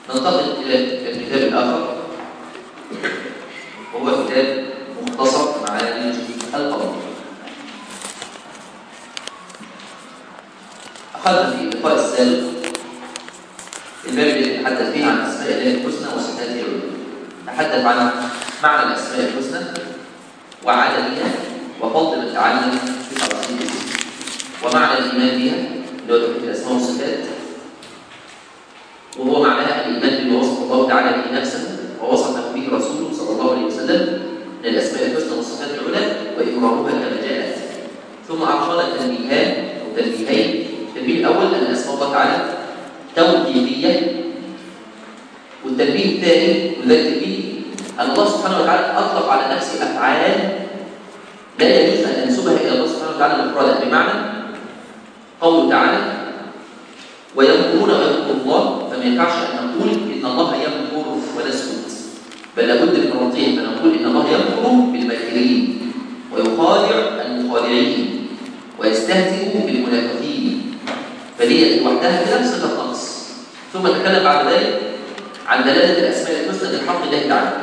ننتقل إلى الكتاب الآخر وهو كتاب مختصر معالج القبر أخذنا في اللقاء السابق الباب الذي نتحدث فيه عن أسماء الله الحسنى وصفاته العلى نتحدث عن معنى الأسماء الحسنى وعددها وفضل من تعلم في تفاصيل ومعنى الإيمان بها اللي هو توحيد الأسماء والصفات وهو معناها الإيمان بما وصف الله تعالى به نفسه ووصفه به رسوله صلى الله عليه وسلم من الأسماء الحسنى والصفات العلى وإكرامها كما جاءت ثم أعطانا تنبيهان أو تنبيهين التنبيه الأول أن أسماء الله تعالى توقيفية والتنبيه الثاني وده التنبيه أن الله سبحانه وتعالى أطلق على نفسه أفعال لا يجوز أن ننسبها إلى الله سبحانه وتعالى مفردا بمعنى قوله تعالى ويمكرون ويمكر الله فما ينفعش أن نقول إن الله يمكر ونسكت بل لابد من توضيح فنقول إن الله يمكر بالماكرين ويخادع المخادعين ويستهزئ بالمنافقين فدي لوحدها كده صفة نقص ثم تكلم بعد ذلك عن دلالة الأسماء الحسنى في حق الله تعالى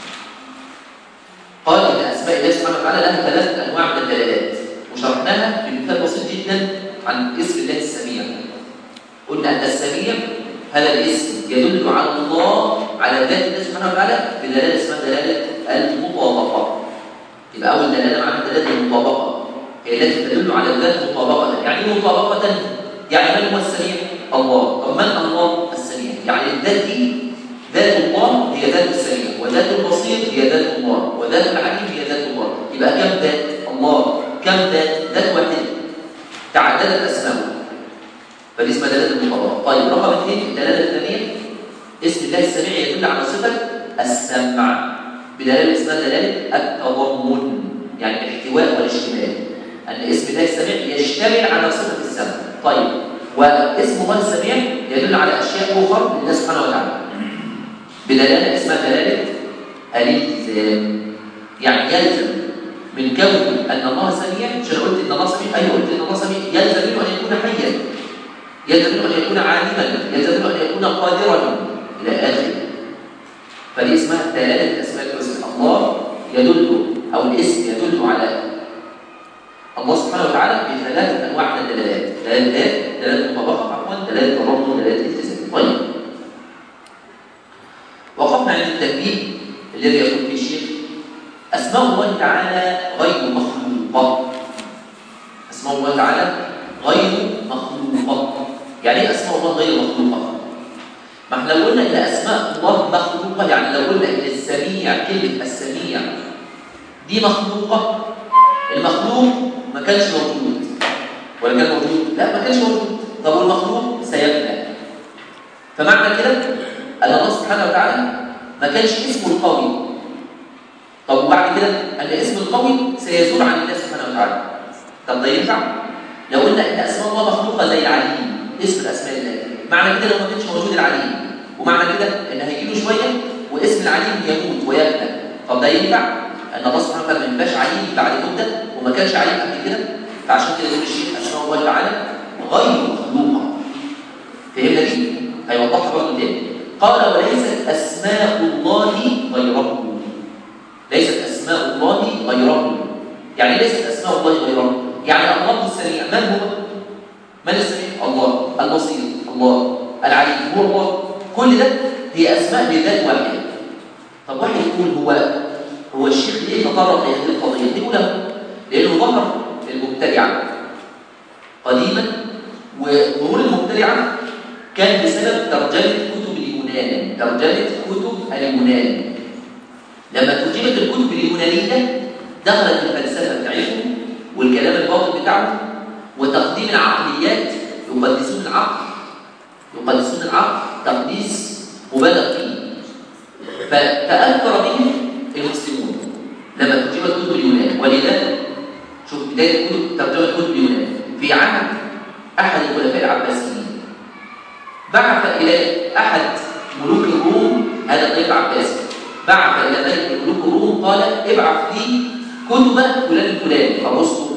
قال إن أسماء الله سبحانه وتعالى لها ثلاثة أنواع من الدلالات وشرحناها بمثال بسيط جدا عن اسم الله السميع قلنا أن السميع هذا الاسم يدل على الله على ذات الله سبحانه وتعالى بدلالة اسمها دلالة المطابقة يبقى أول دلالة معناها دلالة المطابقة هي التي تدل على الذات مطابقة يعني ايه مطابقة يعني من هو السميع؟ الله طب من الله السميع؟ يعني الذات دي ذات الله هي ذات السميع وذات البصير هي ذات الله وذات العليم هي ذات الله يبقى كم ذات الله كم ذات ذات واحدة تعددت أسماؤه فدي اسمها دلالة المطابقة طيب رقم اثنين الدلالة الثانية اسم الله السميع يدل على صفة السمع بدلالة اسمها دلالة التضمن يعني الاحتواء والاشتمال أن اسم الله السميع يشتمل على صفة السمع طيب واسم الله السميع يدل على أشياء أخرى لله سبحانه وتعالى بدلالة اسمها دلالة الالتزام يعني يلزم من كون أن الله سميع مش أنا قلت إن الله سميع أيوه قلت إن الله سميع يلزم منه أن يكون حيا يلزم منه أن يكون عالما يلزم منه أن يكون قادرا إلى آخره فدي اسمها دلالة الأسماء الحسنى الله يدل أو الاسم يدل على الله سبحانه وتعالى بثلاثة أنواع من الدلالات دلالة ذات دلالة مطابقة عفوا دلالة تضمن دلالة التزام طيب وقفنا عند التنبيه الذي يقول فيه الشيخ أسماء الله تعالى غير مخلوقة أسماء الله تعالى غير مخلوقة يعني ايه أسماء الله غير مخلوقة؟ ما احنا لو قلنا إن أسماء الله مخلوقة يعني لو قلنا إن السميع كلمة السميع دي مخلوقة المخلوق ما كانش موجود ولا كان موجود؟ لا ما كانش موجود طب والمخلوق سيبنى فمعنى كده أن الله سبحانه وتعالى ما كانش اسمه القوي طب وبعد كده أن اسم القوي سيزول عن الله سبحانه وتعالى طب ده ينفع؟ لو قلنا إن أسماء الله مخلوقة زي العليم اسم الأسماء الله معنى كده لو ما كانش موجود العليم ومعنى كده إن هيجيله شوية واسم العليم يموت ويبنى طب ده ينفع؟ أن الله سبحانه وتعالى ما يبقاش عليم بعد مدة وما كانش عليم قبل كده فعشان كده يقول الشيخ أسماء الله تعالى غير مخلوقة فهمنا دي؟ هيوضحها برضه تاني قال وليست أسماء الله غيره ليست أسماء الله غيره يعني ليست أسماء الله غيره يعني الله السميع من هو؟ من السميع؟ الله البصير الله العليم هو الله كل ده هي أسماء لذات واحدة طب واحد يقول هو هو الشيخ ليه تطرق لهذه القضية؟ دي له لأنه ظهر المبتدعة قديما وظهور المبتدعة كان بسبب ترجمة كتب اليونان ترجمة كتب اليونان لما ترجمت الكتب اليونانية دخلت الفلسفة بتاعتهم والكلام الباطل بتاعهم وتقديم العقليات يقدسون العقل يقدسون العقل تقديس مبالغ فيه فتأثر بهم المسلمون لما ترجمت كتب اليونان ولذا شوف بداية كتب ترجمة كتب اليونان في عهد أحد الخلفاء العباسيين بعث إلى أحد ملوك الروم هذا الضيف العباسي بعث إلى ملك ملوك الروم قال ابعث لي كتب فلان الفلاني أرسطو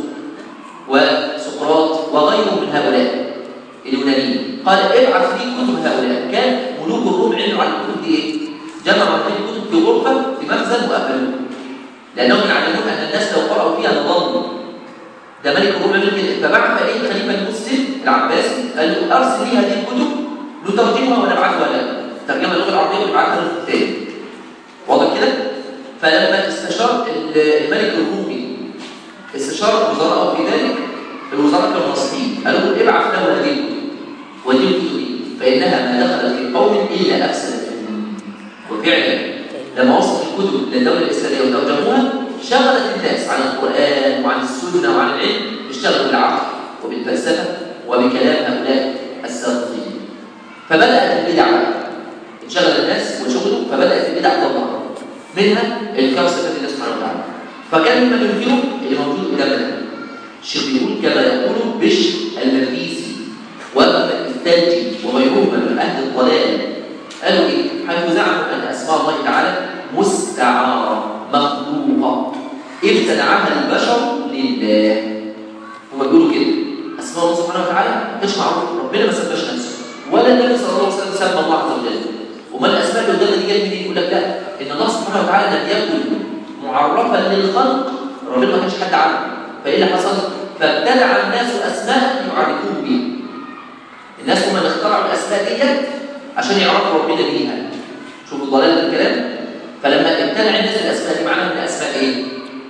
وسقراط وغيره من هؤلاء اليونانيين قال ابعث لي كتب هؤلاء كان ملوك الروم علموا على الكتب دي ايه؟ جمعوا هذه الكتب في غرفه في مخزن وقفلوها لانهم يعلمون ان الناس لو قرأوا فيها لضلوا ده ملك الروم عمل كده فبعث اليه الخليفه المسلم العباسي قال له ارسل لي هذه الكتب نترجمها ونبعثها لك ترجمه اللغه العربيه ونبعثها للكتاب واضح كده؟ فلما استشار الملك الرومي استشار الوزراء في ذلك الوزراء كانوا ناصحين قالوا له ابعث له هذه الكتب ودي الكتب فانها ما دخلت في قوم الا افسدت وفعلا لما وصلت الكتب للدوله الاسلاميه وترجموها شغلت الناس عن القران وعن السنه وعن العلم اشتغلوا بالعقل وبالفلسفه وبكلام هؤلاء السابقين فبدات البدع انشغل الناس وشغلوا فبدات البدع تظهر منها الكوثر الذي الله سبحانه وتعالى فكان مما ينكره اللي موجود قدامنا الشيخ بيقول كما يقول بشر المريسي وابن الثلجي وغيرهما من اهل الضلال قالوا ايه؟ حيث زعموا ان اسماء الله تعالى مستعاره مخلوقه ابتدعها البشر لله هم بيقولوا كده اسماء الله سبحانه وتعالى مش معروف ربنا ما سماش نفسه ولا النبي صلى الله عليه وسلم سمى الله عز وجل وما الاسماء اللي قدامنا دي جت منين؟ يقول لك لا ان الله سبحانه وتعالى لم يكن معرفا للخلق ربنا ما كانش حد عارفه فايه اللي حصل؟ فابتدع الناس اسماء يعرفون بها الناس هم اللي اخترعوا الاسماء ديت عشان يعرفوا ربنا بيها شوفوا ضلال الكلام فلما ابتدع الناس الاسماء دي معناها ان الاسماء ايه؟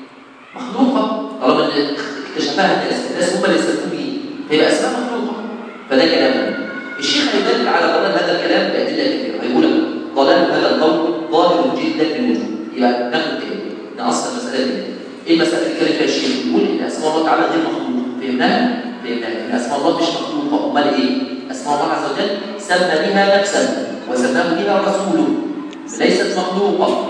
مخلوقه طالما ان اكتشفها الناس الناس هم اللي استفادوا بيه فيبقى اسماء مخلوقه فده كلام الشيخ هيدل على ضلال هذا الكلام بادله كثيره هيقول لك ضلال هذا القول ظاهر جدا للوجود يبقى ناخد تاني نأصل المساله دي ايه المساله اللي اتكلم فيها الشيخ بيقول ان اسماء الله تعالى غير مخلوقه فهمناها؟ فهمناها ان اسماء الله مش مخلوقه امال ايه؟ اسماء الله عز وجل سمى بها نفسه وسماه بها رسوله ليست مخلوقه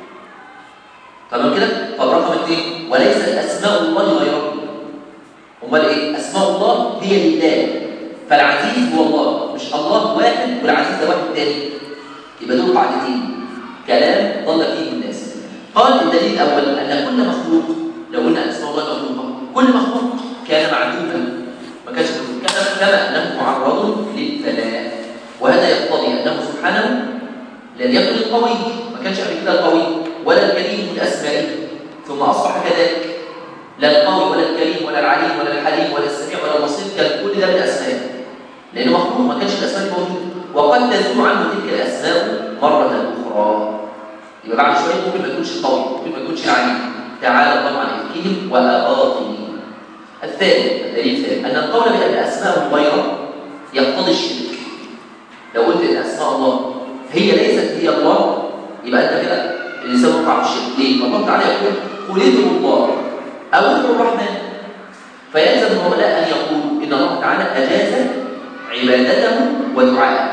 تمام كده؟ طب رقم اثنين وليست اسماء الله غيره امال ايه؟ اسماء الله هي لله فالعزيز هو الله مش الله واحد والعزيز ده واحد تاني يبقى دول قاعدتين كلام ضل فيه الناس قال الدليل الاول ان كل مخلوق لو قلنا اسماء الله مخلوقه كل مخلوق كان معدوما ما كانش كما كما انه معرض للفناء وهذا يقتضي انه سبحانه لم يكن القوي ما كانش قبل كده القوي ولا الكريم من اسمائه ثم اصبح كذلك لا القوي ولا الكريم ولا العليم ولا الحليم ولا السميع ولا البصير كان كل ده من اسمائه لانه مخلوق ما كانش الاسماء موجوده وقد تزول عنه تلك الاسماء مره اخرى يبقى بعد شويه ممكن ما يكونش قوي ممكن ما يكونش عليم تعالى الله عن افكهم واباطلهم الثاني الدليل الثاني ان القول بان اسماء غيره يقتضي الشرك لو قلت ان اسماء الله هي ليست هي الله يبقى انت كده الانسان وقع في الشرك ليه؟ الله تعالى يقول قل ادعوا الله او ادعوا الرحمن فيلزم هؤلاء ان يقولوا ان الله تعالى اجاز عبادته ودعاءه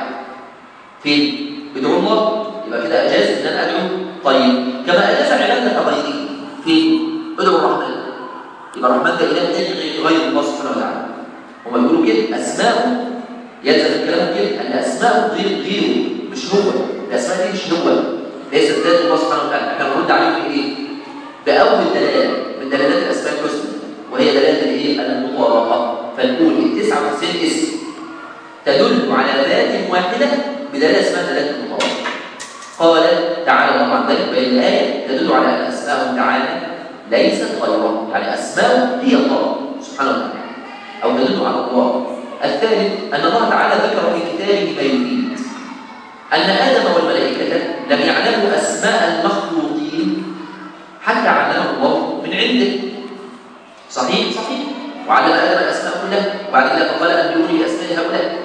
فين؟ ادعوا الله يبقى كده اجاز ان انا ادعو طيب كما اجاز عباده غيره فين؟ ادعوا الرحمن يبقى الرحمن ده اله تاني غير الله سبحانه وتعالى هم بيقولوا كده اسماءه يلزم الكلام كده ان اسماءه غير غيره مش هو الاسماء دي مش هو ليست ذات الله سبحانه وتعالى احنا بنرد عليهم بايه؟ باول دلاله من دلالات الاسماء الحسنى وهي دلاله الايه؟ المطابقه فنقول ال 99 اسم تدل على ذات واحده بدلاله اسمها دلاله المطابقه قال تعالى الله عن ذلك بين الايه تدل على ان اسماءه تعالى ليست غيره يعني اسماءه هي الله سبحانه وتعالى او تدل على الله الثالث ان الله تعالى ذكر في كتابه ما يفيد ان ادم والملائكه لم يعلموا اسماء المخلوقين حتى علمه الله من عنده صحيح صحيح وعلم ادم الاسماء كلها وبعد كده فقال انبئوني باسماء هؤلاء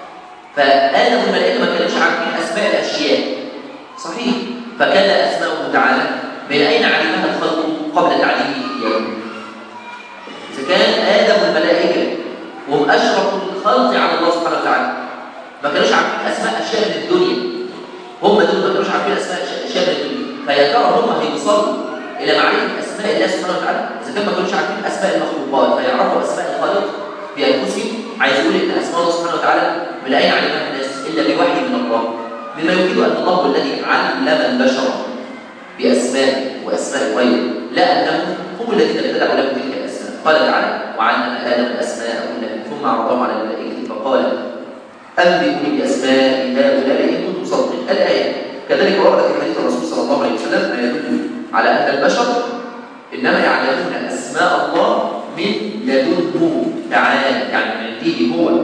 فادم والملائكه ما كانوش عارفين اسماء الاشياء صحيح فكان اسماءه تعالى من اين علمها الخلق قبل تعليمه اياه اذا كان ادم والملائكه وهم اشرف الخلق على الله سبحانه وتعالى ما كانوش عارفين اسماء اشياء من الدنيا هم دول ما كانوش عارفين اسماء اشياء من الدنيا فيا ترى هم هيوصلوا الى معرفه اسماء الله سبحانه وتعالى اذا كان ما كانوش عارفين اسماء المخلوقات فيعرفوا اسماء الخالق بانفسهم عايز يقول ان اسماء الله سبحانه وتعالى من اين علمها الناس الا بوحي من الله مما يفيد ان الله هو الذي علم البشر باسماء واسماء غيره لا انهم هم الذين ابتدعوا لهم تلك الاسماء قال تعالى وعلم ادم الاسماء كلها ثم عرضهم على الملائكه فقال أنبئوني بأسماء هؤلاء إن كنتم صادقين الآية كذلك ورد في حديث الرسول صلى الله عليه وسلم ما يدل على أن البشر إنما يعلمون أسماء الله من لدنه تعالى يعني من عنده هو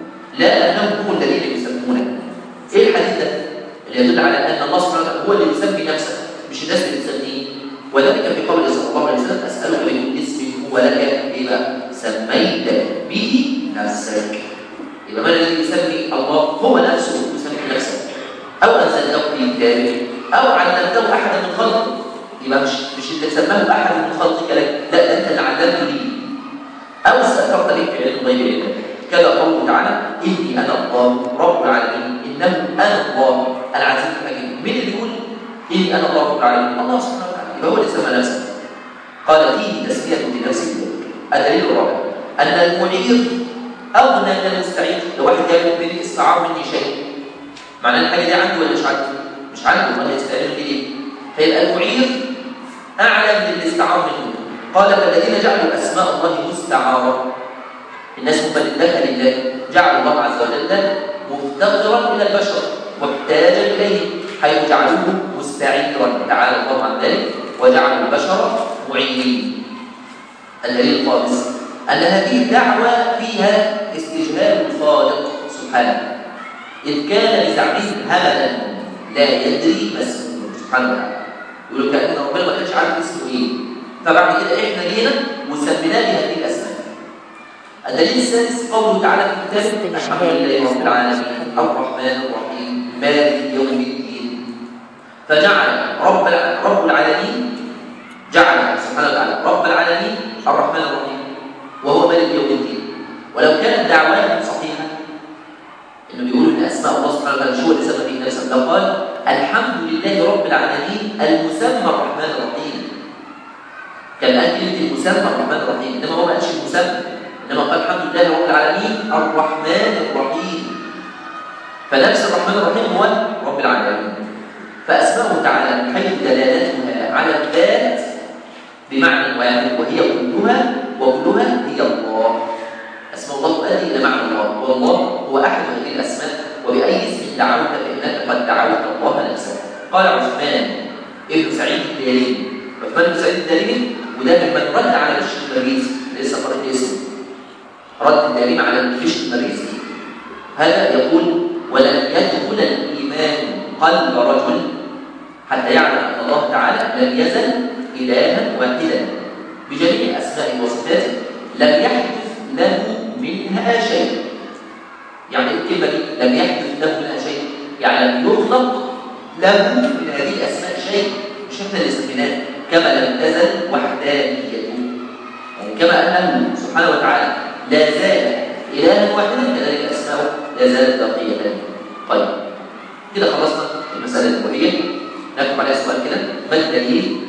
لا أنهم هم الذين يسمونه إيه الحديث ده؟ اللي يدل على أن الله سبحانه وتعالى هو اللي يسمي نفسه مش الناس اللي تسميه وذلك في قوله صلى الله عليه وسلم أسألك من اسم هو لك إيه سميت به نفسك يبقى من الذي يسمي الله هو نفسه يسمي نفسه أو أنزلته في كتابه أو علمته أحدا من خلقه يبقى مش مش اللي سماه أحد من خلقك لك لا ده أنت اللي علمته ليه أو استأثرت به في علم غير علمك كذا قوله تعالى إني أنا الله رب العالمين إنه أنا الله العزيز الحكيم مين اللي يقول إني أنا الله رب العالمين الله سبحانه وتعالى يبقى هو اللي سمى نفسه قال فيه تسمية لنفسه الدليل الرابع أن المعير أغنى من المستعير لو واحد جاي مني استعار مني شيء معناه الحاجة دي عنده ولا مش عنده؟ مش عنده امال يستعير مني ليه؟ فيبقى المعير أعلى من الاستعار منه قال فالذين جعلوا أسماء الله مستعارة الناس مبدلة لله جعلوا الله عز وجل مفتقرا إلى البشر محتاجا إليه حيث جعلوه مستعيرا تعالى الله عن ذلك وجعلوا البشر معينين الدليل الخامس أن هذه الدعوة فيها استجهال الخالق سبحانه إذ كان لزعمهم هملا لا يدري ما اسمه سبحانه وتعالى يقولوا كأن ربنا ما كانش عارف اسمه إيه فبعد كده إحنا جينا وسميناه بهذه الأسماء الدليل السادس قوله تعالى في كتابه الحمد لله رب العالمين الرحمن الرحيم مالك يوم الدين فجعل رب رب العالمين جعل سبحانه وتعالى رب العالمين الرحمن الرحيم وهو مالك يوم الدين ولو كانت دعواهم صحيحه انه بيقولوا ان اسماء الله سبحانه وتعالى مش هو اللي سمى به نفسه لو قال الحمد لله رب العالمين المسمى الرحمن الرحيم كان قال كلمه المسمى الرحمن الرحيم انما هو ما قالش المسمى انما قال الحمد لله رب العالمين الرحمن الرحيم فنفس الرحمن الرحيم هو رب العالمين فاسماءه تعالى من حيث دلالتها على الذات بمعنى واحد وهي كلها وكلها هي الله اسماء الله تؤدي الى معنى الله والله هو احد هذه الاسماء وباي اسم دعوت فانك قد دعوت الله نفسه قال عثمان ابن سعيد الدارمي عثمان بن سعيد الدارمي وده ممن رد على بشر المريسي لسه قرأت اسمه رد الدارمي على بشر المريسي هذا يقول ولن يدخل الايمان قلب رجل حتى يعلم ان الله تعالى لم يزل إلها واحدا بجميع أسمائه وصفاته لم يحدث له منها شيء يعني الكلمة دي لم يحدث له منها شيء يعني لم يخلق له من هذه الأسماء شيء مش احنا اللي سميناه كما لم تزل وحدانيته يعني كما أنه سبحانه وتعالى لا زال إلها واحدا كذلك أسماؤه لا زالت باقية طيب كده خلصنا المسألة الأولية نكتب عليها سؤال كده ما الدليل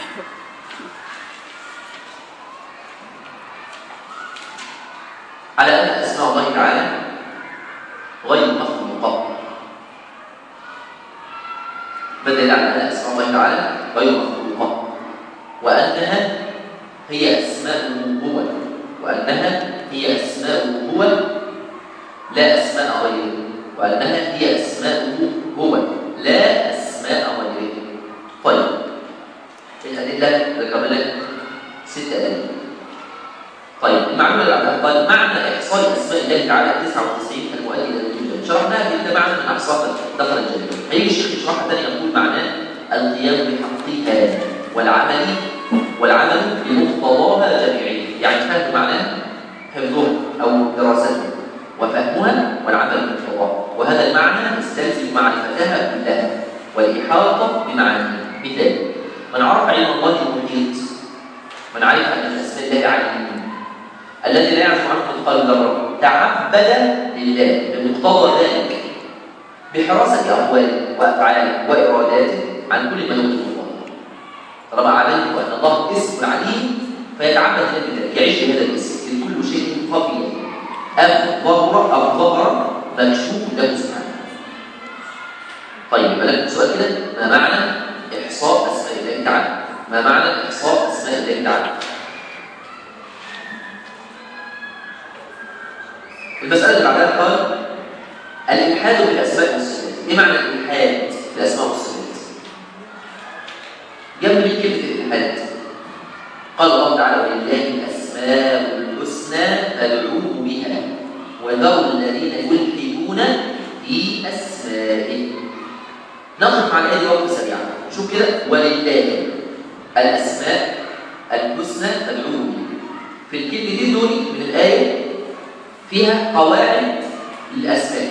على أن أسماء الله تعالى غير مخلوقة بدل على أن أسماء الله تعالى غير مخلوقة وأنها هي أسماءه هو وأنها هي أسماءه هو لا أسماء غيره وأنها هي أسماءه هو لا أسماء غيره طيب الأدلة ذكر لك ست أدلة طيب المعلومه اللي بعدها قال معنى احصاء اسماء الله تعالى 99 المؤدي الى الوجود شرحناها في ده معنى من احصاء دخل الجنه هيجي الشيخ يشرحها ثاني يقول معناه القيام بحقها والعمل والعمل بمقتضاها جميعا يعني فهم معناه حفظها او دراستها وفهمها والعمل بمقتضاها وهذا المعنى يستلزم معرفتها كلها والاحاطه بمعانيها مثال من عرف علم الله المحيط من عرف ان الاسماء الله عليم الذي لا يعرف عنه مثقال ذره تعبد لله بمقتضى ذلك بحراسه اقواله وافعاله واراداته عن كل ما يغضب الله طالما علمت ان الله اسم عليم فيتعبد له بذلك يعيش بهذا الاسم في كل شيء خفي ام ظهر او ظهر مكشوف له سبحانه طيب يبقى سؤال كده ما معنى احصاء اسماء الله تعالى ما معنى احصاء اسماء الله تعالى المسألة اللي بعدها قال الإلحاد في الأسماء والصفات إيه معنى الإلحاد في الأسماء والصفات؟ جنب من كلمة الإلحاد قال الله تعالى ولله الأسماء الحسنى فادعوه بها وذروا الذين يلحدون في أسمائه نقف مع الآية دي وقت سريعا شوف كده ولله الأسماء الحسنى فادعوه بها في الكلمتين دول من الآية فيها قواعد للأسماء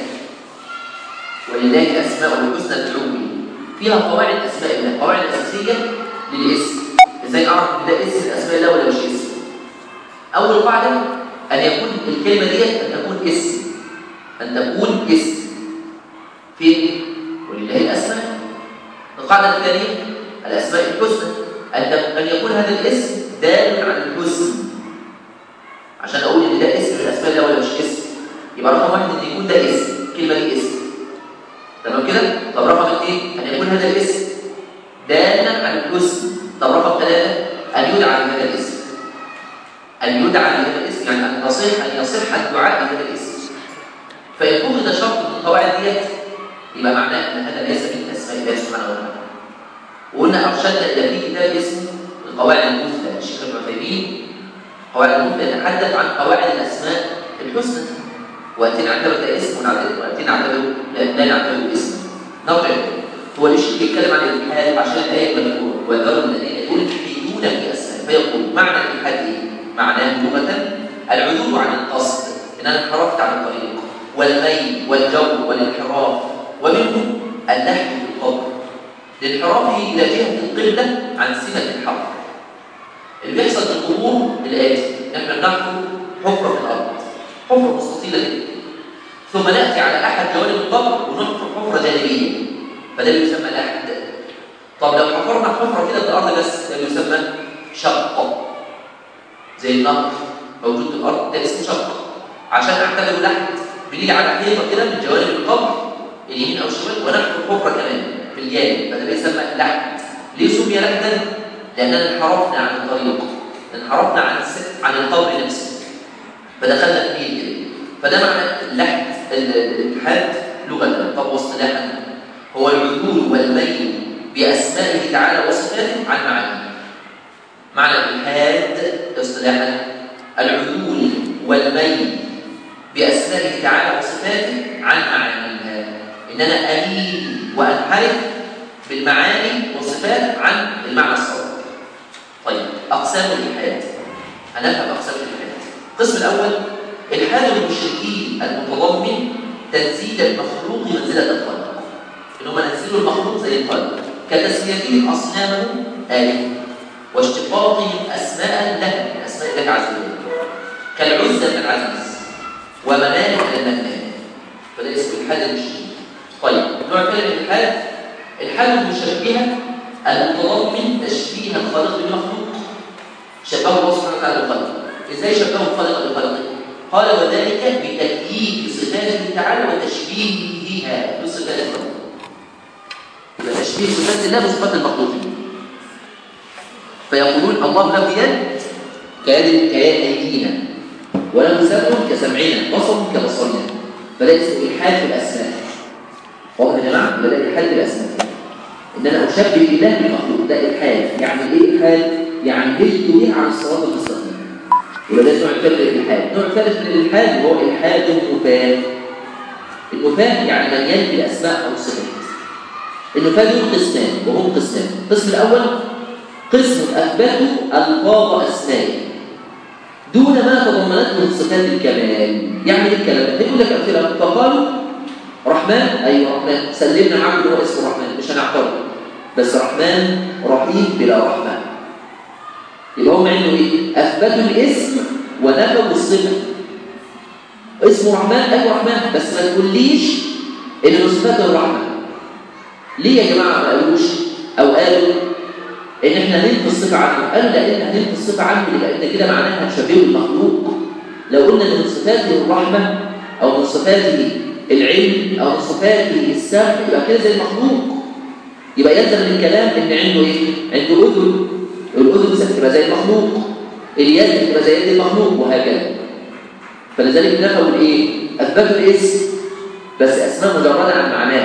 ولله الأسماء الحسنى فادعوه بها فيها قواعد أسماء الله قواعد أساسية للاسم ازاي اعرف ان ده اسم الاسماء الله ولا مش اسم اول قاعده ان يكون الكلمه دي ان تكون اسم ان تكون اسم فين ولله الاسماء القاعده الثانيه الاسماء الحسنى ان ان يكون هذا الاسم دال على الحسن عشان اقول ان ده اسم الاسماء الله ولا مش اسم يبقى رقم واحد ان يكون ده اسم الكلمه دي اسم تمام كده طب رقم اثنين ان يكون هذا الاسم دالا على الحسن طب رقم ثلاثة أن يدعى بهذا الاسم أن يدعى بهذا الاسم يعني أن يصح أن يصح الدعاء بهذا الاسم فإن فقد شرط من القواعد ديت يبقى معناه أن هذا ليس من أسماء الله سبحانه وتعالى وقلنا أرشدنا إلى في كتاب اسمه القواعد المثلى للشيخ ابن عثيمين قواعد المثلى يتحدث عن قواعد الأسماء الحسنى وأتينا نعتبر ده اسم وأتينا نعتبره لا نعتبره اسم نرجع إليه هو ليش بيتكلم عن الالحاد عشان الايه مذكوره وذروا الذين يلحدون في اسماء فيقول معنى الالحاد ايه؟ معناه لغه العدول عن القصد ان انا انحرفت عن الطريق والميل والجو والانحراف ومنه اللحد في القبر لانحرافه الى جهه القبله عن سمه الحق اللي بيحصل في القبور الاتي احنا بنحفر حفره في الارض حفره مستطيله كده ثم ناتي على احد جوانب القبر ونحفر حفره جانبيه فده يسمى لحد طب لو حفرنا حفره كده في الارض بس ده يسمى شقه زي النهر موجود في الارض ده اسمه شقه عشان اعتبره لحد بنيجي على حيطه كده من جوانب القبر اليمين او الشمال ونحفر حفره كمان في الجانب فده بيسمى لحد ليه سمي لحدا؟ لاننا انحرفنا عن الطريق انحرفنا عن عن القبر نفسه فدخلنا في ميل كده فده معنى اللحد الالحاد لغه طب واصطلاحا هو العدول والميل بأسمائه تعالى وصفاته عن معانيه معنى الإلحاد اصطلاحا العدول والميل بأسمائه تعالى وصفاته عن معانيها إن أنا أميل وأنحرف بالمعاني والصفات عن المعنى الصواب طيب أقسام الإلحاد هنفهم أقسام الإلحاد القسم الأول إلحاد المشركين المتضمن تنزيل المخلوق منزلة الخلق ان هم نزلوا المخلوق زي الخلق كتسميتهم اصنامهم آلهة واشتقاقهم اسماء لها من اسماء الله عز وجل كالعزى من العزيز ومنان من المنان فده اسمه الحاد المشركين طيب نوع ثاني من الحاد الحاد المشبهه المتضمن تشبيه الخالق بالمخلوق شبهه الله سبحانه وتعالى بالخلق ازاي شبهه الخالق بخلقه قال وذلك بتكييف صفاته تعالى وتشبيهها بصفات الخلق يبقى تشبيه صفات الله بصفات المخلوقين فيقولون الله له يد كيد كيد ايدينا وله سمع كسمعنا بصر كبصرنا فده اسمه الحاد في الاسماء واضح يا جماعه يبقى ده الحاد في الاسماء ان انا اشبه الاله بالمخلوق ده الحاد يعني ايه الحاد يعني هلت به عن الصراط المستقيم يبقى ده نوع ثالث من الالحاد نوع ثالث من الالحاد هو الحاد النفاة النفاة يعني من ينفي الاسماء او الصفات النفاة دول قسمان وهم قسمان القسم الأول قسم أثبتوا ألفاظ أسماء دون ما تضمنته من صفات الكمال يعني ايه الكلام ده؟ هيقول لك أمثلة فقالوا رحمن أيوه رحمن سلمنا عبد هو اسمه رحمن مش هنعترض بس رحمن رحيم بلا رحمن يبقى هم عملوا ايه؟ أثبتوا الاسم ونفوا الصفة اسمه رحمن أيوه رحمن بس ما تقوليش إن من صفات الرحمن ليه يا جماعه ما قالوش او قالوا ان احنا ننفي الصفه عنه قالوا لان هننفي الصفه عنه لان كده معناها هنشبهه بالمخلوق لو قلنا ان من صفاته الرحمه او من صفاته العلم او من صفاته السمع يبقى كده زي المخلوق يبقى يلزم من الكلام ان عنده ايه عنده اذن الاذن تبقى زي المخلوق اليد تبقى زي يد المخلوق وهكذا فلذلك نفوا الايه اثبتوا الاسم بس أسماء مجردة عن معناها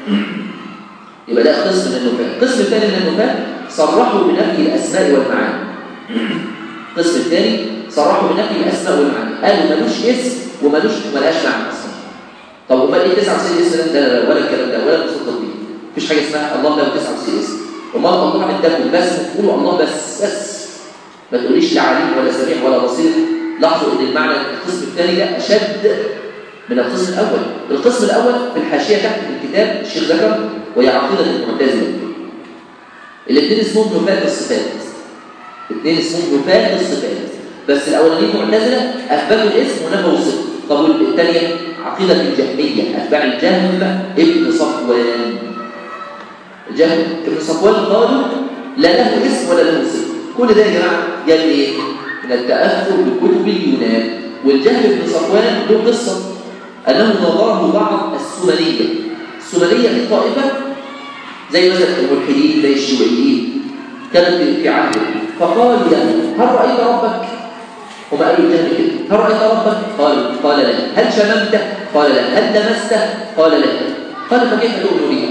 يبقى ده قسم من النفاة القسم الثاني من النفاة صرحوا بنفي الأسماء والمعاني القسم الثاني صرحوا بنفي الأسماء والمعاني قالوا ملوش اسم وملوش ملهاش معنى أصلا طب امال ايه 99 اسم ده لا لا ولا الكلام ده ولا مصدق بيه مفيش حاجه اسمها الله له 99 اسم امال الله عندكم بس تقولوا الله بس بس ما تقوليش لا عليم ولا سميع ولا بصير لاحظوا ان المعنى القسم الثاني ده اشد من القسم الاول القسم الاول في الحاشيه تحت في الكتاب الشيخ ذكر وهي عقيده المعتزله الاثنين اسمهم نفاة الصفات الاثنين اسمهم نفاة الصفات بس الاولانيين معتزله اثبتوا الاسم ونفوا الصفه طب الثانيه عقيده الجهميه اتباع الجهم ابن صفوان الجهم ابن صفوان قالوا لا له اسم ولا له صفه كل ده يا جماعه جاي ايه من التاثر بكتب اليونان والجهم ابن صفوان له قصه انه نظره بعض السمريه السمريه دي طائفه زي مثلا الملحدين زي الشيوعيين كانت في عهده فقال له هل رايت ربك هم قالوا الجهل كده هل رايت ربك قال قال لا هل شممته قال لا هل لمسته قال لا قال فكيف تؤمن به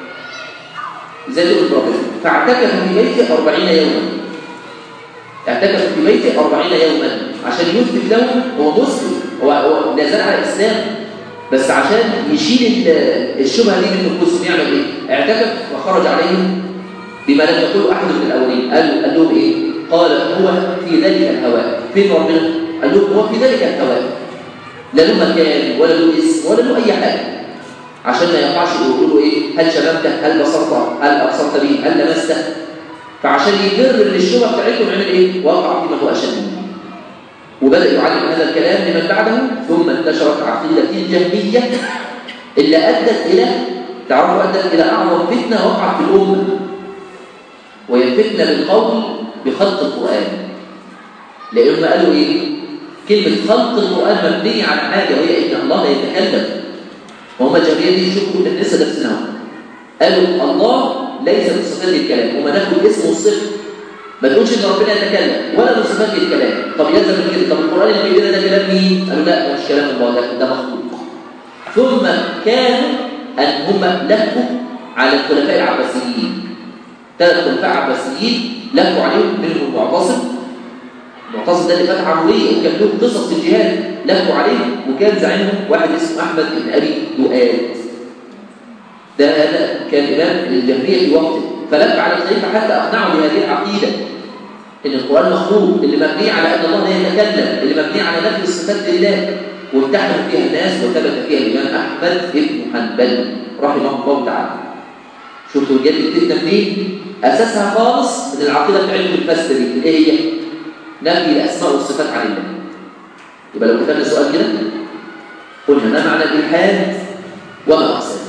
ازاي تؤمن بربنا فاعتكف في بيته 40 يوما اعتكف في بيته 40 يوما عشان يثبت له هو مسلم هو هو لا زال على الاسلام بس عشان يشيل الشبهه دي من نفوسهم يعمل ايه؟ اعتكف وخرج عليهم بما لم يقوله احد من الاولين قال قال لهم ايه؟ قال هو في ذلك الهواء فين ربنا؟ قال لهم هو في ذلك الهواء لا له مكان ولا له اسم ولا له اي حاجه عشان ما يقعش يقولوا ايه؟ هل شممته؟ هل بصرت؟ هل ابصرت به؟ هل لمسته؟ فعشان يبرر للشبهه بتاعتهم عمل ايه؟ وقع فيما هو اشد منه وبدأ يعلم هذا الكلام لمن بعده ثم انتشرت عقيدة الجهمية اللي أدت إلى تعرفوا أدت إلى أعظم فتنة وقعت في الأمة وهي الفتنة بالقول بخلق القرآن لأنهم قالوا إيه؟ كلمة خلق القرآن مبنية على حاجة وهي إن الله لا يتكلم وهم الجهمية دي يشوفوا إن لسه نفسنا قالوا الله ليس من صفات الكلام وما ناخد اسمه الصفر ما تقولش ان ربنا يتكلم ولا من صفات الكلام طب يلزم من كده طب القران اللي بيقول ده كلام مين قالوا لا مش كلام الله ده ده مخلوق ثم كانوا ان هم لفوا على الخلفاء العباسيين ثلاث خلفاء عباسيين لفوا عليهم منهم المعتصم المعتصم ده اللي فتح عمريه وكان له قصص في الجهاد لفوا عليهم وكان زعيمهم واحد اسمه احمد بن ابي دؤاد ده هذا كان امام للجمهوريه في وقته فلف على الخليفة حتى أقنعه بهذه العقيدة إن القرآن مخلوق اللي مبني على أن الله لا يتكلم اللي مبني على نفي الصفات لله وامتحنوا فيها الناس وثبت فيها الإمام أحمد بن حنبل رحمه الله تعالى شفتوا جت الفتنة منين؟ أساسها خالص من العقيدة بتاعتهم الفاسدة دي إيه هي؟ نفي الأسماء والصفات عن الله يبقى لو كتبنا سؤال كده قلنا ما معنى الإلحاد وما أقسامه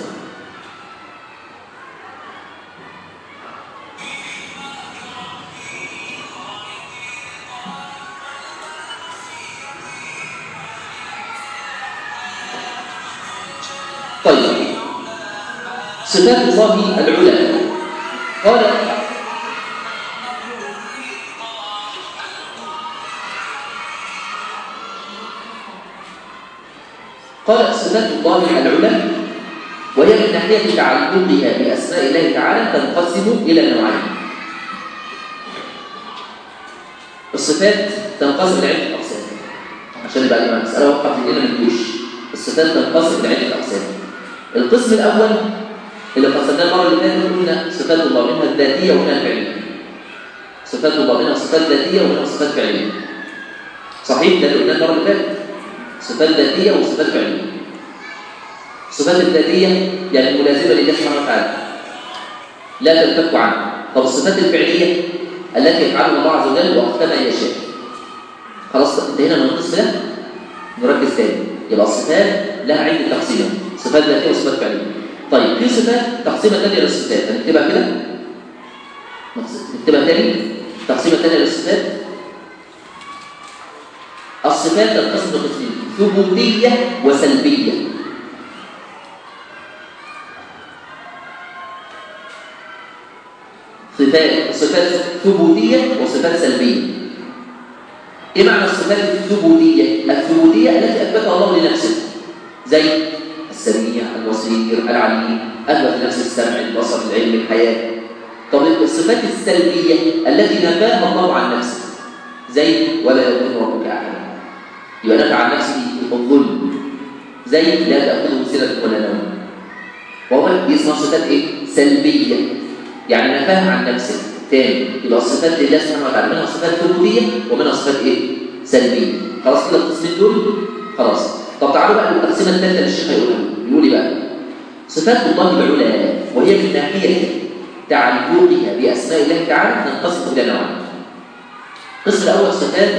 طيب صفات الله العلى قال قال صفات الله العلى وهي من ناحية تعلقها بأسماء الله تعالى تنقسم إلى نوعين الصفات تنقسم لعدة أقسام عشان يبقى لي مسألة وقع في إيدينا من الصفات تنقسم لعدة أقسام القسم الأول اللي قسمناه المرة اللي فاتت قلنا صفات الله منها الذاتية ومنها الفعلية صفات الله منها صفات ذاتية ومنها صفات فعلية صحيح ده اللي قلناه المرة اللي فاتت صفات ذاتية وصفات فعلية الصفات الذاتية يعني الملازمة لله سبحانه وتعالى لا تنفك عنه طب الصفات الفعلية التي يفعلها الله عز وجل وقت ما يشاء خلاص انتهينا من القسم ده نركز تاني يبقى الصفات لها عدة تقسيمات صفات ذاتية وصفات فعلية طيب في صفات تقسيمة ثانية للصفات هنكتبها كده نكتبها تاني تقسيمة ثانية للصفات الصفات تنقسم لقسمين ثبوتية وسلبية صفات صفات ثبوتية وصفات سلبية ايه معنى الصفات الثبوتية؟ الثبوتية التي أثبتها الله لنفسه زي السميع البصير العليم أهل نفس السمع البصر العلم الحياة طب الصفات السلبية التي نفاها الله عن نفسه زي ولا يظلم ربك أحدا يبقى نفى عن نفسه الظلم زي لا تأخذه سنة ولا نوم واضح دي اسمها صفات ايه؟ سلبية يعني نفاها عن نفسه تاني يبقى الصفات لله سبحانه وتعالى منها صفات ثبوتية ومنها صفات ايه؟ سلبية خلاص كده القسمين دول خلاص طب تعالوا بقى التقسيمة الثالثة اللي الشيخ هيقولها يقول لي بقى صفات الله العلى وهي من ناحية تعلقها بأسماء الله تعالى تنقسم إلى نوعين القسم الأول صفات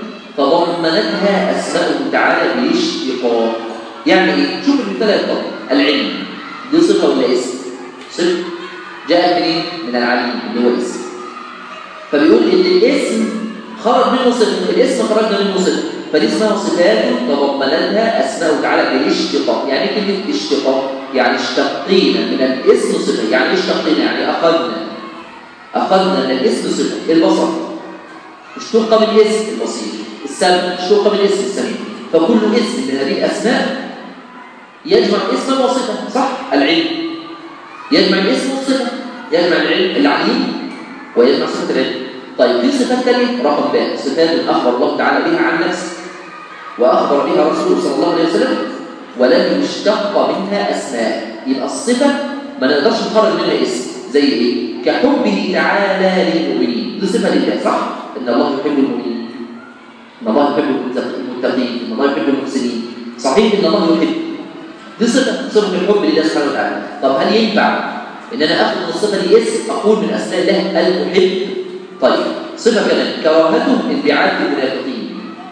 تضمنتها أسماءه تعالى بالاشتقاق يعني إيه؟ شوف المثال يطلق العلم دي صفة ولا اسم؟ صفة جاء منين؟ من العليم اللي هو اسم فبيقول إن الاسم خرج منه صفة الاسم خرجنا منه صفة فدي اسمها صفات تضمنتها أسماءه تعالى بالاشتقاق يعني كلمة اشتقاق يعني اشتقينا من الاسم صفة يعني اشتقينا يعني أخذنا أخذنا من الاسم صفة البصر اشتق من اسم البصير السمع اشتق من اسم السميع فكل اسم من هذه الأسماء يجمع اسما وصفة صح العلم يجمع الاسم والصفة يجمع العلم العليم ويجمع صفة العلم طيب في صفات ثانية رقم باء صفات أخبر الله تعالى بها عن نفسه وأخبر بها رسوله صلى الله عليه وسلم ولم يشتق منها أسماء يبقى الصفة ما نقدرش نخرج منها اسم زي إيه؟ كحبه تعالى للمؤمنين دي صفة لله صح؟ إن الله يحب المؤمنين إن الله يحب المتقين إن الله يحب المحسنين صحيح إن الله يحب دي صفة صفة الحب لله سبحانه وتعالى طب هل ينفع إن أنا آخذ من الصفة دي اسم أقول من أسماء الله المحب طيب صفة كمان كراهته انبعاث المنافقين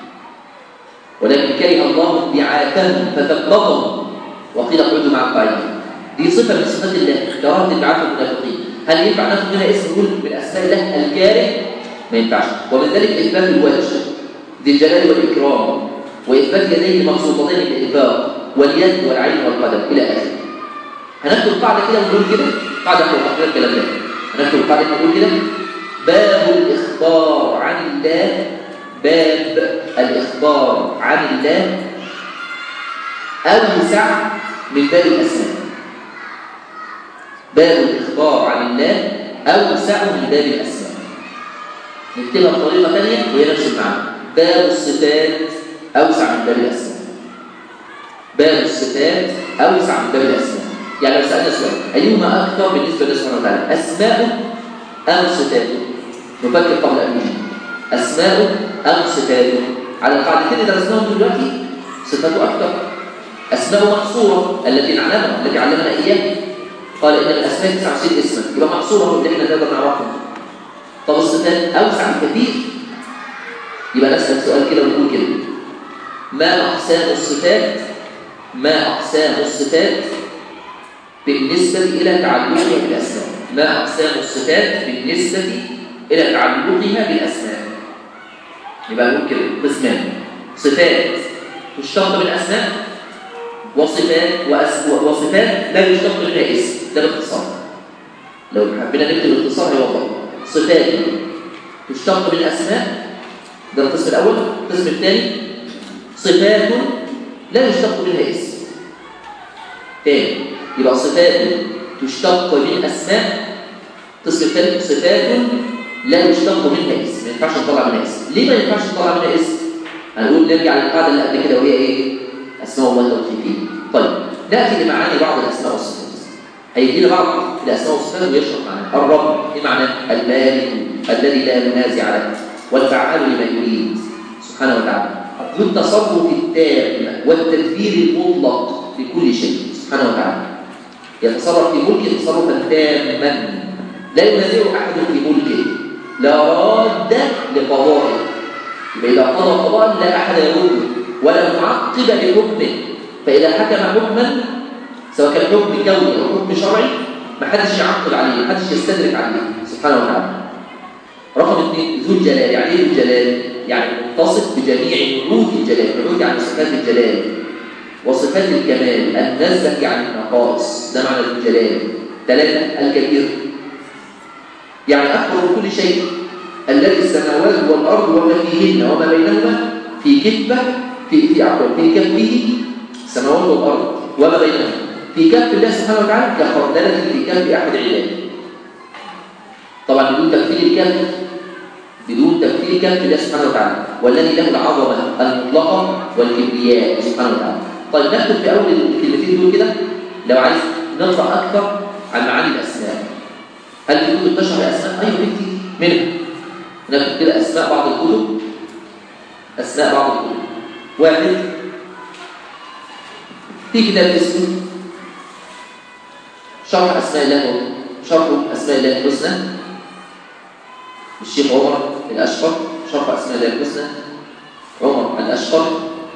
ولكن كره الله انبعاثهم فثبطهم وقيل اقعدوا مع القائلين دي صفة من صفات الله كراهة انبعاث المنافقين هل ينفع ناخذ منها اسم نقول من أسماء الله الكاره؟ ما ينفعش ومن ذلك إثبات الوجه ذي الجلال والإكرام وإثبات يديه مبسوطتين بالإنفاق واليد والعين والقدم إلى آخره هنكتب قاعدة كده ونقول كده قاعدة فوق أخير الكلام ده هنكتب قاعدة نقول كده باب الإخبار عن الله باب الإخبار عن الله أوسع من باب الأسماء باب الإخبار عن الله أوسع من باب الأسماء نكتبها بطريقة ثانية وهي نفس المعنى باب الصفات أوسع من باب الأسماء باب الصفات أوسع من باب الأسماء يعني لو سألنا سؤال أيهما أكثر بالنسبة لله سبحانه وتعالى أسماء أم صفاته نفكر قبل أن نجيب أسماء أم صفاته على القاعدتين اللي درسناهم دلوقتي صفاته أكثر أسماء محصورة التي نعلمها التي علمنا إياها قال إن الأسماء 29 اسما يبقى محصورة اللي احنا نقدر نعرفها طب الصفات أوسع بكثير يبقى نسأل سؤال كده ونقول كده ما أقسام الصفات ما أقسام الصفات بالنسبة إلى تعلقها بالأسماء ما أقسام الصفات بالنسبة إلى تعلقها بالأسماء يبقى نقول كده قسمان صفات تشتق من أسماء وصفات وأس... وصفات لا يشتق منها اسم ده باختصار لو حبينا نكتب الاختصار هيوضح صفات تشتق من أسماء ده القسم الأول القسم الثاني صفات لا يشتق منها اسم تاني يبقى صفات تشتق من أسماء القسم الثاني صفات لا يشتق منها اسم ما ينفعش نطلع منها اسم ليه ما ينفعش نطلع منها اسم هنقول نرجع للقاعده اللي قبل كده وهي ايه اسماء الله توقيفيه طيب ناتي لمعاني بعض الاسماء والصفات هيجينا بعض الاسماء والصفات ويشرح معنا الرب ايه معناه المالك الذي لا منازع له والفعال لما يريد سبحانه وتعالى ذو التصرف التام والتدبير المطلق لكل شيء سبحانه وتعالى يتصرف في ملكه تصرفا تاما لا ينازع احد في ملكه لا راد لقضائه يبقى إذا قضى قضاء لا أحد يرده ولا معقب لحكمه فإذا حكم حكما سواء كان حكم كوني أو حكم شرعي ما حدش يعقب عليه ما حدش يستدرك عليه سبحانه وتعالى رقم اثنين ذو الجلال يعني ايه ذو الجلال؟ يعني متصف بجميع نعوت الجلال نعوت يعني صفات الجلال وصفات الكمال النزه عن النقائص ده معنى ذو الجلال ثلاثة الكبير يعني أكبر من كل شيء الذي السماوات والأرض وما فيهن وما بينهما في كفة في في عفوا في كفه السماوات والأرض وما بينهم في كف الله سبحانه وتعالى كخردلة في كف أحد عباده طبعا بدون تكفير الكف بدون تكفير كف الله سبحانه وتعالى والذي له العظمة المطلقة والكبرياء سبحانه وتعالى طيب نكتب في أول الكلمتين دول كده لو عايز نرفع أكثر عن معاني الأسماء هل في كتب تشرح الأسماء؟ أيوة بنتي منها نكتب كده أسماء بعض الكتب أسماء بعض الكتب واحد في كتاب اسمه شرح أسماء الله شرح أسماء الله الحسنى الشيخ عمر الأشقر شرح أسماء الله الحسنى عمر الأشقر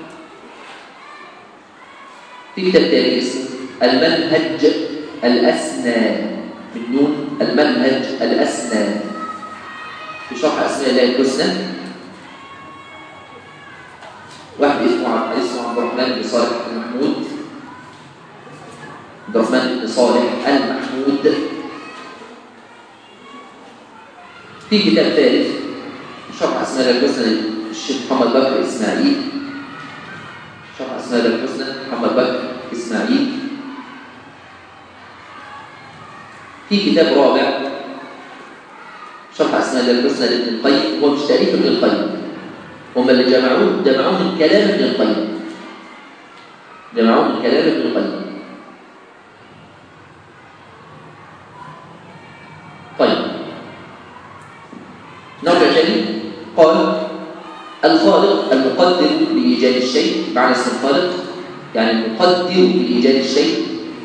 في كتاب تاني اسمه المنهج الأسنى من نون المنهج الأسنى في شرح أسماء الله الحسنى واحد اسمه عبد اسمه عبد الرحمن بن صالح المحمود عبد الرحمن بن صالح المحمود في كتاب ثالث شرح اسماء الله الحسنى للشيخ محمد بكر اسماعيل شرح اسماء الله الحسنى محمد بكر اسماعيل في كتاب رابع شرح اسماء الله الحسنى لابن القيم هو مش تاليف ابن القيم هم اللي جمعوه جمعوه من كلام ابن القيم جمعوه من كلام ابن القيم طيب نرجع تاني قال الخالق المقدر لإيجاد الشيء معنى اسم الخالق يعني المقدر لإيجاد الشيء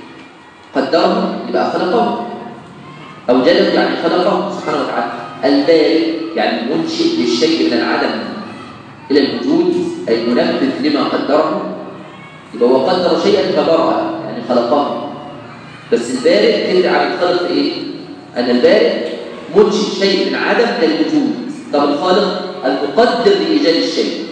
قدره يبقى خلقه أوجده يعني خلقه سبحانه وتعالى البارئ يعني المنشئ للشيء من العدم إلى الوجود أي منفذ لما قدره يبقى هو قدر شيئا فبرأ يعني خلقه بس البارئ تدري عن الخلق إيه؟ أن البارئ منشئ شيء من عدم إلى الوجود طب الخالق المقدر لإيجاد الشيء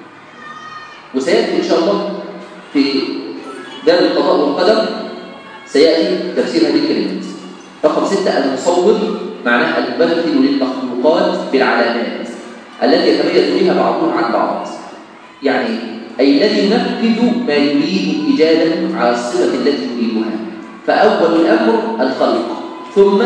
وسيأتي إن شاء الله في باب القضاء والقدر سيأتي تفسير هذه الكلمات رقم ستة المصور معناها الممثل للمخلوقات بالعلامات التي يتميز بها بعضهم عن بعض يعني أي الذي ينفذ ما يريد إيجاده على الصفة التي يريدها فأول الأمر الخلق ثم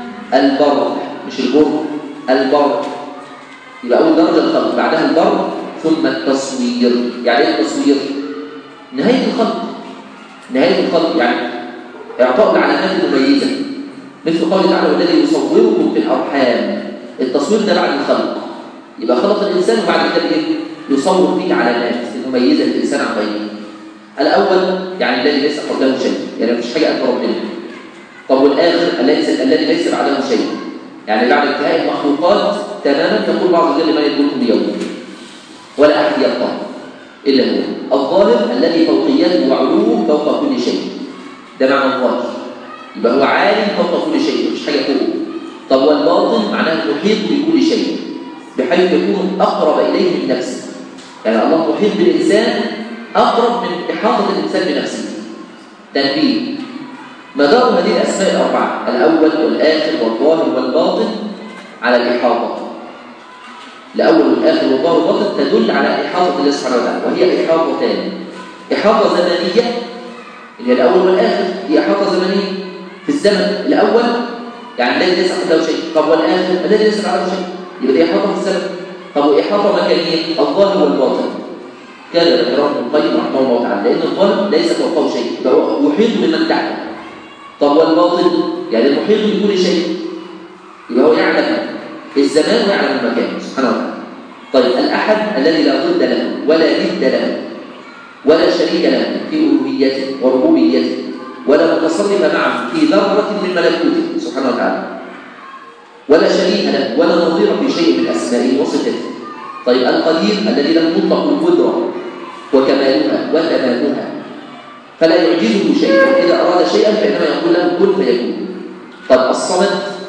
البر مش البر البر يبقى أول درجة الخلق بعدها البر ثم التصوير يعني ايه التصوير؟ نهاية الخلق نهاية الخلق يعني إعطاء العلامات المميزة مثل قوله تعالى والذي يصوركم في الأرحام التصوير ده بعد الخلق يبقى خلق الإنسان وبعد كده إيه؟ يصور فيه علامات المميزة للإنسان عن غيره الأول يعني الذي ليس قبله شيء يعني مفيش حاجة أكبر منه طب والآخر الذي الذي ليس بعده شيء يعني بعد انتهاء المخلوقات تماما يقول بعض الجن ما يدركم اليوم ولا أحد يبقى إلا هو الظاهر الذي فوقيته وعلوه فوق كل شيء ده معنى الظاهر يبقى هو عالم فوق كل شيء مفيش حاجة فوقه طب والباطن معناه محيط بكل شيء بحيث يكون أقرب إليه من نفسه يعني الله محيط بالإنسان أقرب من إحاطة الإنسان بنفسه تنبيه مدار هذه الأسماء الأربعة الأول والآخر والظاهر والباطن على الإحاطة الأول والآخر والظاهر والباطن تدل على إحاطة الله سبحانه وتعالى وهي إحاطتان إحاطة زمنية اللي هي الأول والآخر هي إحاطة زمنية في الزمن الأول يعني الذي ليس عنده شيء طب والآخر الذي ليس عنده شيء يبقى دي إحاطة في الزمن طب وإحاطة مكانية الظاهر والباطن كان الإمام ابن القيم رحمه الله تعالى لأن الظاهر ليس فوقه شيء فهو يحيط بمن تحته طب والباطن يعني المحيط بكل شيء يبقى هو يعلم الزمان ويعلم المكان سبحانه وتعالى طيب الأحد الذي لا ضد له ولا ند له ولا شريك له في ألوهيته وربوبيته ولا متصرف معه في ذرة من ملكوته سبحانه وتعالى ولا شريك له ولا نظير في شيء من أسمائه وصفته طيب القدير الذي له مطلق القدرة وكمالها وتمامها فلا يعجزه شيء إذا أراد شيئا فإنما يقول له كن فيكون طب الصمد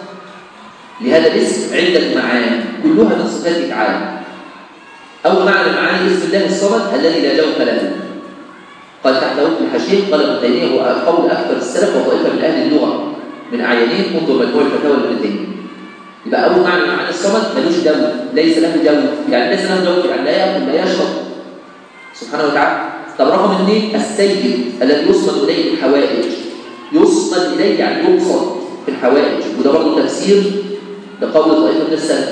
لهذا الاسم عدة معاني كلها من صفاته تعالى أول معنى من معاني اسم الله الصمد الذي لا جوف له قال تحت وقت الحشيش قال ابن تيمية هو قول أكثر السلف وطائفة من أهل اللغة من أعيانين انظر مجموع الفتاوى لابن تيمية يبقى أول معنى من معاني الصمد ملوش جو ليس له جو يعني ليس له جو يعني لا يأكل لا يشرب سبحانه وتعالى طب رقم اثنين السيد الذي يصمد اليه الحوائج يصمد اليه يعني يقصد في الحوائج وده برضه تفسير لقول طائفه من السلف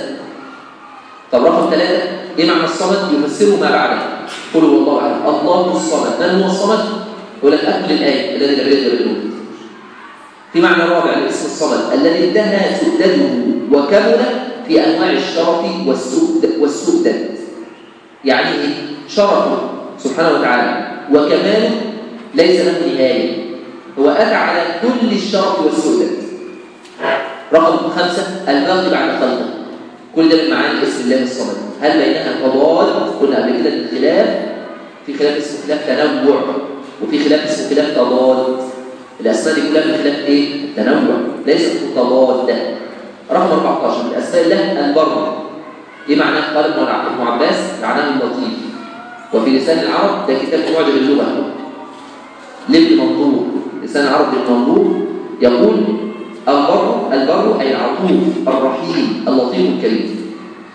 طب رقم ثلاثه ايه معنى الصمد يفسره ما بعده قل هو الله احد الله الصمد من هو الصمد يقول لك اكمل الايه الذي لا يقدر يقول في معنى رابع لاسم الصمد الذي انتهى سؤدده وكمل في انواع الشرف والسؤدد والسؤدد يعني ايه شرفه سبحانه وتعالى وكماله ليس له نهايه هو اتى على كل الشرف والسؤدد رقم خمسه الباقي بعد خلقه كل ده من معاني اسم الله الصمد هل بينها تضاد قلنا قبل كده الخلاف في خلاف اسمه خلاف تنوع وفي خلاف اسمه خلاف تضاد الاسماء دي كلها من خلاف ايه تنوع ليس تضاد رقم 14 من اسماء الله البر ايه معناه قال ابن عباس معناه اللطيف وفي لسان العرب ده كتاب معجم اللغه لابن منظور لسان العرب لابن منظور يقول البر البر اي العطوف الرحيم اللطيف الكريم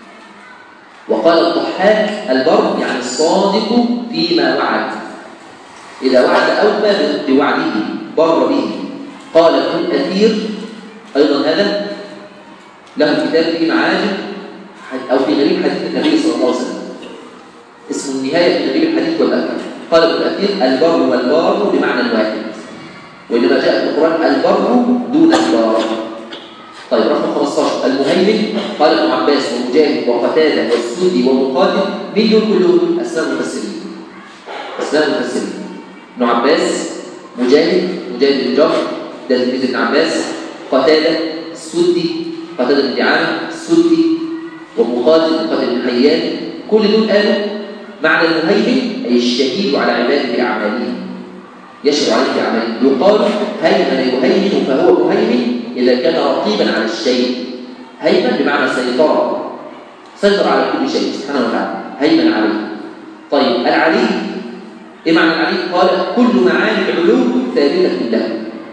وقال الضحاك البر يعني الصادق فيما وعد اذا وعد اوفى بوعده بر به قال ابن الاثير ايضا هذا له كتاب فيه معاجم او في غريب حديث النبي صلى الله عليه وسلم اسمه النهايه في غريب الحديث والاثر قال ابن الاثير البر والبار بمعنى واحد وانما جاء في القران البر دون البار طيب رقم 15 المهيمن قال ابن عباس ومجاهد وقتاده والسدي ومقاتل مين دول كلهم اسماء المفسرين اسماء المفسرين ابن عباس مجاهد مجاهد بن جبر ده تلميذ ابن عباس قتاده السدي قتاده بن دعامه السدي ومقاتل مقاتل بن حيان كل دول قالوا معنى المهيمن اي الشهيد على عباده باعمالهم يشهد عليه باعمالهم يقال هيمن يهيمن فهو مهيمن اذا كان رقيبا على الشيء هيمن بمعنى سيطره سيطر على كل شيء سبحانه وتعالى هيمن عليه طيب العلي ايه معنى العلي قال كل معاني العلو ثابته له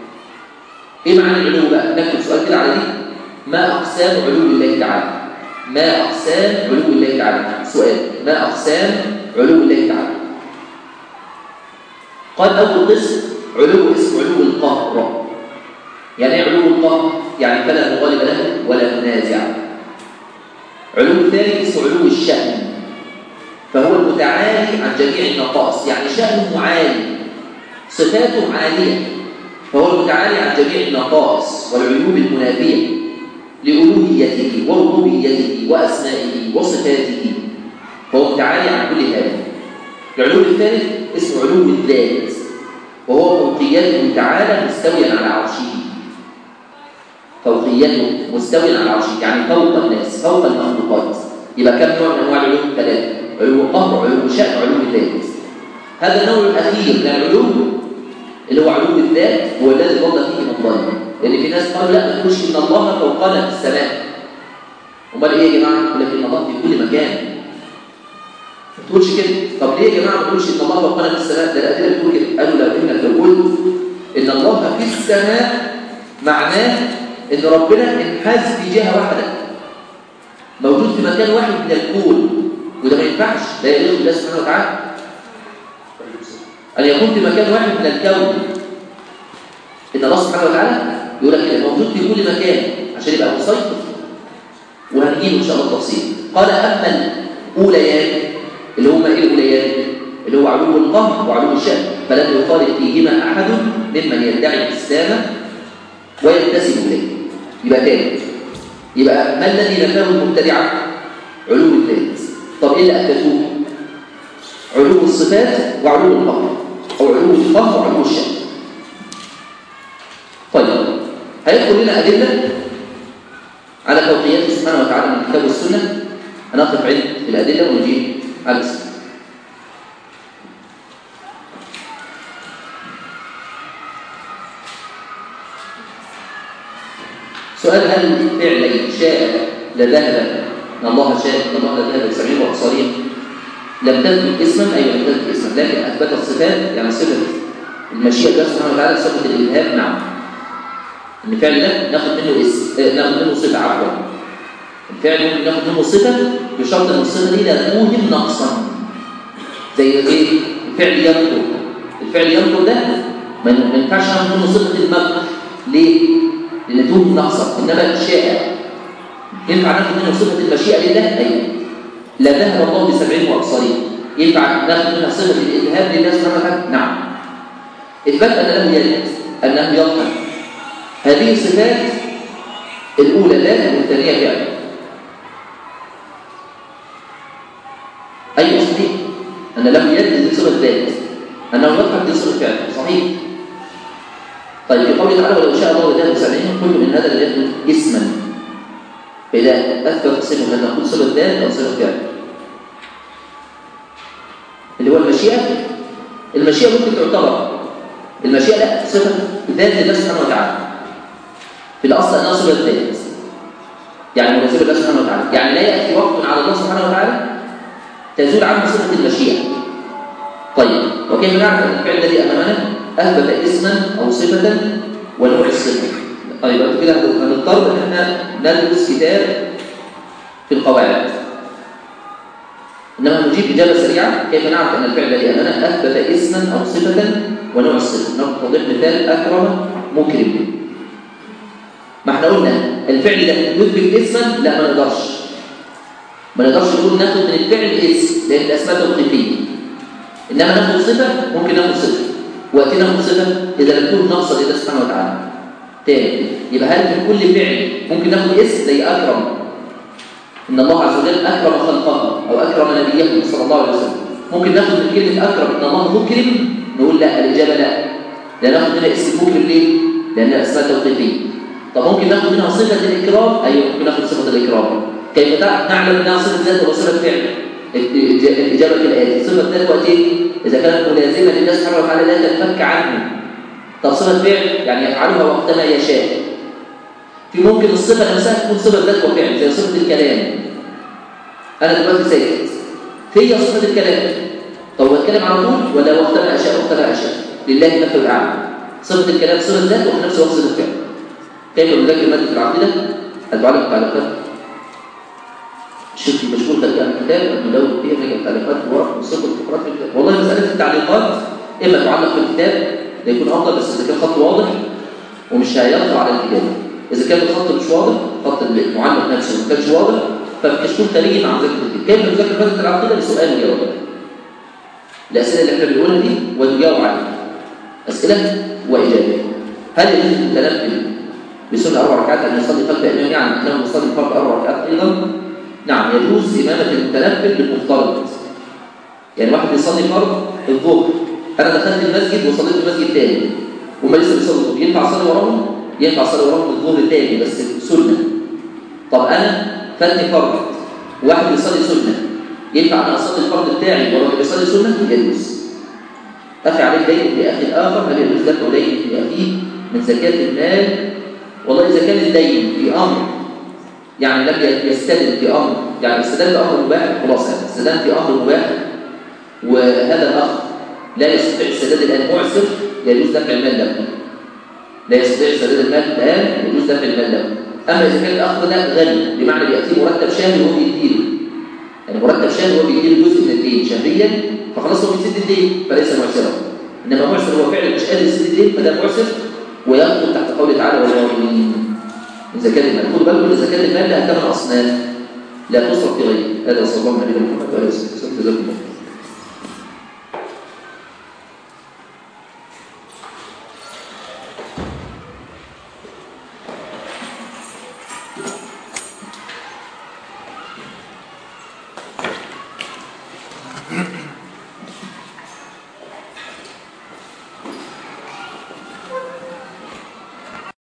ايه معنى العلو بقى نكتب سؤال كده على دي ما اقسام علو الله تعالى ما اقسام علو الله تعالى سؤال ما اقسام علو الله تعالى قال اول قسم علو اسم علو القهر يعني ايه علو القهر يعني فلا مغالب له ولا منازع علو الثاني اسمه علو الشأن فهو المتعالي عن جميع النقائص يعني شأنه عالي صفاته عالية فهو المتعالي عن جميع النقائص والعيوب المنافية لألوهيته وربوبيته وأسمائه وصفاته فهو متعالي عن كل هذا العلو الثالث اسمه علو الذات وهو فوقيته تعالى مستويا على عرشه فوقيته مستويا على عرشه يعني فوق الناس فوق المخلوقات يبقى كم نوع من انواع العلو ثلاثه علو قهر علو شأن علو الذات هذا النوع الاخير من العلو اللي هو علو الذات هو الذي ضل فيه من ضل لان في ناس قالوا لا ما تقولش ان الله فوقنا في السماء امال ايه يا جماعه يقول لك ان الله في كل مكان ما تقولش كده طب ليه يا جماعه ما تقولش ان الله فوقنا في السماء ده الادله بتقول كده قالوا لو انك لو قلت ان الله في السماء معناه ان ربنا انحاز في جهه واحده موجود في مكان واحد من الكون وده ما ينفعش لا يليق بالله سبحانه وتعالى ان يكون في مكان واحد من الكون ان الله سبحانه وتعالى يقول لك كده موجود في كل مكان عشان يبقى مسيطر وهنجيب ان شاء الله التفصيل قال اما الاوليان اللي هما ايه الاوليان اللي هو علو القهر وعلو الشأن فلم يخالف فيهما احد ممن يدعي الاسلام وينتسب اليه يبقى تاني يبقى ما الذي نفاه المبتدعه علو الذات طب ايه اللي اثبتوه علو الصفات وعلو القهر او علو القهر وعلو الشأن طيب هيدخل لنا ادله على توقيته سبحانه وتعالى من الكتاب والسنه هنقف عند الادله ونجيب على السنه سؤال هل فعلي شاء لذهب ان الله شاء ان الله لذهب بسمعه وابصاره لم تثبت اسما اي لم تثبت اسما لكن اثبت الصفات يعني صفه المشيئه الله سبحانه وتعالى صفه الالهام نعم ان الفعل ده ناخد منه اسم آه ناخد منه صفه عفوا الفعل ممكن ناخد منه صفه بشرط ان الصفه دي لا توهم نقصا زي ايه فعل يمكر الفعل يمكر ده ما ما ينفعش ناخد منه صفه المكر ليه؟ لان توهم ناقصه انما شاء ينفع ناخد منه صفه المشيئه لله ايوه لا ذهب الله بسبعين وابصارين ينفع ناخد منها صفه الالهام لله سبحانه وتعالى نعم اثبات ان له يد انه يضحك هذه الصفات الاولى لا والثانيه فعل اي صحيح ان له يد دي صفه ذات انه يضحك دي صفه فعل صحيح طيب في قوله تعالى ولو شاء الله لذهب بسبعين كل من هذا لم يثبت اسما فإذا أثبت صفة هل نقول صفة ذات أو صفة فعل اللي هو المشيئة المشيئة ممكن تعتبر المشيئة لا صفة ذات الله سبحانه وتعالى في الأصل أنها صفة ذات يعني مناسبة الله سبحانه وتعالى يعني لا يأتي وقت على الله سبحانه وتعالى تزول عنه صفة المشيئة طيب وكيف نعرف أن الفعل الذي أمامنا أثبت اسما أو صفة ونوع الصفة طيب بعد كده هنضطر ان احنا ندرس كتاب في القواعد انما نجيب اجابه سريعه كيف نعرف ان الفعل الذي امامنا اثبت اسما او صفه ونوع الصفه نضرب مثال اكرم مكرم ما احنا قلنا الفعل ده يثبت اسما لا ما نقدرش ما نقدرش نقول ناخد من الفعل اسم لان الاسماء توقيفيه انما ناخد صفه ممكن ناخد صفه وقت ناخد صفه اذا لم تكون ناقصه لله سبحانه وتعالى تاني يبقى هل في كل فعل ممكن ناخد اسم زي اكرم ان الله عز وجل اكرم خلقه او اكرم نبيه صلى الله عليه وسلم ممكن ناخد من كلمه اكرم ان الله مكرم نقول لا الاجابه لا لا ناخد منها اسم مكرم ليه لانها اسماء توقيفيه طب ممكن ناخد منها صفه الاكرام ايوه ممكن ناخد صفه الاكرام كيف نعلم انها صفه ذات ولا صفه فعل الاجابه كالاتي صفه ذات وقت اذا كانت ملازمه لله سبحانه وتعالى لا تنفك عنه طب صفة فعل يعني يفعلها وقتما يشاء في ممكن الصفة نفسها تكون صفة ذات وفعل زي صفة الكلام أنا دلوقتي ساكت هي صفة الكلام طب بتكلم على طول ولا وقتما أشاء وقتما أشاء لله مثل الأعلى صفة الكلام صفة ذات وفي نفس الوقت صفة فعل كيف نذاكر مادة العقيدة؟ أتعلم التعليقات الشيخ مشهور ترجع الكتاب المدون فيها نجم تعليقات وصفة الفقرات في الكتاب والله مسألة التعليقات إما تعلق في الكتاب ده يكون افضل بس اذا كان خط واضح ومش هيطلع على الكتابه اذا كان الخط مش واضح خط المعلق نفسه ما كانش واضح فالكشكول خارجي مع مذاكره الكتاب كيف نذاكر ماده العقيده بسؤال وجواب الاسئله اللي احنا بنقولها دي ونجاوب عليها اسئله واجابات هل يجوز للمتنبه بسنه اربع ركعات ان يصلي خلف امام يعني انه يصلي فرض اربع ركعات ايضا نعم يجوز امامه المتنبه بالمفترض يعني واحد بيصلي فرض الظهر انا دخلت المسجد وصليت المسجد تاني وما لسه بيصلوا الظهر ينفع اصلي وراهم ينفع اصلي وراهم الظهر تاني بس سنه طب انا فاتني فرض واحد بيصلي سنه ينفع انا اصلي الفرض بتاعي ورا اللي بيصلي سنه يجوز اخي عليك دين لاخي الاخر هل يجوز دفع دين لاخيه من زكاه المال والله اذا كان الدين في امر يعني لم يستدل في امر يعني استدل بامر مباح خلاص يعني استدل في امر مباح وهذا الاخ لا يستطيع سداد الآن معسر يجوز دفع المال له لا يستطيع سداد المال الآن يجوز دفع المال له أما إذا كان الأخ ده غني بمعنى بيأتيه مرتب شهري وهو بيديله يعني مرتب شهري وهو بيديله جزء من الدين شهريا فخلاص هو بيسد الدين فليس معسرا إنما معسر هو فعلا مش قادر يسد الدين فده معسر ويدخل تحت قوله تعالى والمؤمنين من زكاة المال خدوا بالكم إن زكاة المال لها ثمان أصناف لا تصرف في غيره هذا صلى الله عليه وسلم محمد وعلى آله وسلم جزاكم الله Mm-hmm.